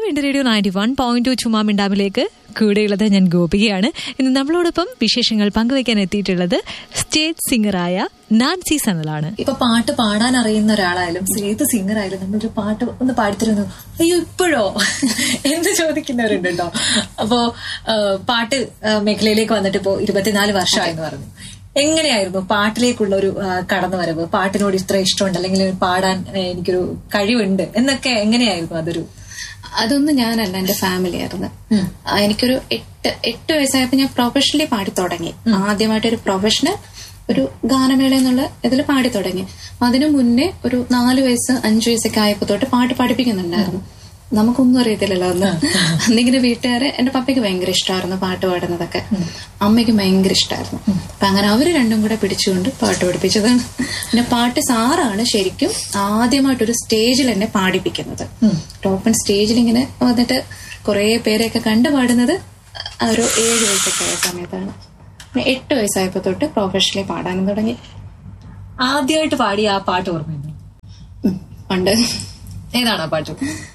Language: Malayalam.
എന്റെ radio ninety one point two ചുമാമിണ്ടാമിലേക്ക് കൂടെയുള്ളത് ഞാൻ ഗോപികയാണ് ഇന്ന് നമ്മളോടൊപ്പം വിശേഷങ്ങൾ പങ്കുവയ്ക്കാൻ എത്തിയിട്ടുള്ളത് സ്റ്റേജ് സിംഗറായ നാൻസി സനലാണ് ഇപ്പൊ പാട്ട് പാടാൻ അറിയുന്ന ഒരാളായാലും ഏത് സിംഗർ ആയാലും നമ്മളൊരു പാട്ട് ഒന്ന് പാടിത്തരുന്നു അയ്യോ ഇപ്പോഴോ എന്ന് ചോദിക്കുന്നവരുണ്ട് കേട്ടോ അപ്പോ ആ, പാട്ട് ആ, മേഖലയിലേക്ക് വന്നിട്ട് ഇപ്പോ ഇരുപത്തിനാല് വർഷമായെന്ന് പറഞ്ഞു എങ്ങനെയായിരുന്നു പാട്ടിലേക്കുള്ള ഒരു ആ, കടന്നുവരവ് പാട്ടിനോട് ഇത്ര ഇഷ്ടമുണ്ട് അല്ലെങ്കിൽ പാടാൻ ആ, എനിക്കൊരു കഴിവുണ്ട് എന്നൊക്കെ എങ്ങനെയായിരുന്നു അതൊരു അതൊന്നും ഞാനല്ല എന്റെ ഫാമിലി ആയിരുന്നു ആ, എനിക്കൊരു എട്ട് എട്ട് വയസ്സായപ്പോ ഞാൻ പ്രൊഫഷണലി പാടി തുടങ്ങി ആദ്യമായിട്ട് ഒരു പ്രൊഫഷണൽ ഒരു ഗാനമേള എന്നുള്ള ഇതിൽ പാടി തുടങ്ങി അതിനു മുന്നേ ഒരു നാല് വയസ്സ് അഞ്ചു വയസ്സൊക്കെ ആയപ്പോ തൊട്ട് പാട്ട് പഠിപ്പിക്കുന്നുണ്ടായിരുന്നു നമുക്കൊന്നും അറിയത്തില്ലല്ലോ അന്ന് അന്നിങ്ങനെ വീട്ടുകാരെ എന്റെ പപ്പയ്ക്ക് ഭയങ്കര ഇഷ്ടമായിരുന്നു പാട്ട് പാടുന്നതൊക്കെ അമ്മയ്ക്ക് ഭയങ്കര ഇഷ്ടമായിരുന്നു അപ്പൊ അങ്ങനെ അവര് രണ്ടും കൂടെ പിടിച്ചുകൊണ്ട് പാട്ട് പഠിപ്പിച്ചതാണ് പിന്നെ പാട്ട് സാറാണ് ശരിക്കും ആദ്യമായിട്ടൊരു സ്റ്റേജിൽ എന്നെ പാടിപ്പിക്കുന്നത് ഓപ്പൺ സ്റ്റേജിൽ ഇങ്ങനെ വന്നിട്ട് കുറെ പേരെയൊക്കെ കണ്ടു പാടുന്നത് ആ ഒരു ഏഴ് വയസ്സൊക്കെ ആയ സമയത്താണ് പിന്നെ എട്ട് വയസ്സായപ്പോ തൊട്ട് പ്രൊഫഷണലി പാടാനും തുടങ്ങി ആദ്യമായിട്ട് പാടിയ ആ പാട്ട് ഓർമ്മയുണ്ടോ ഉം, പണ്ട് ഏതാണ് ആ പാട്ട്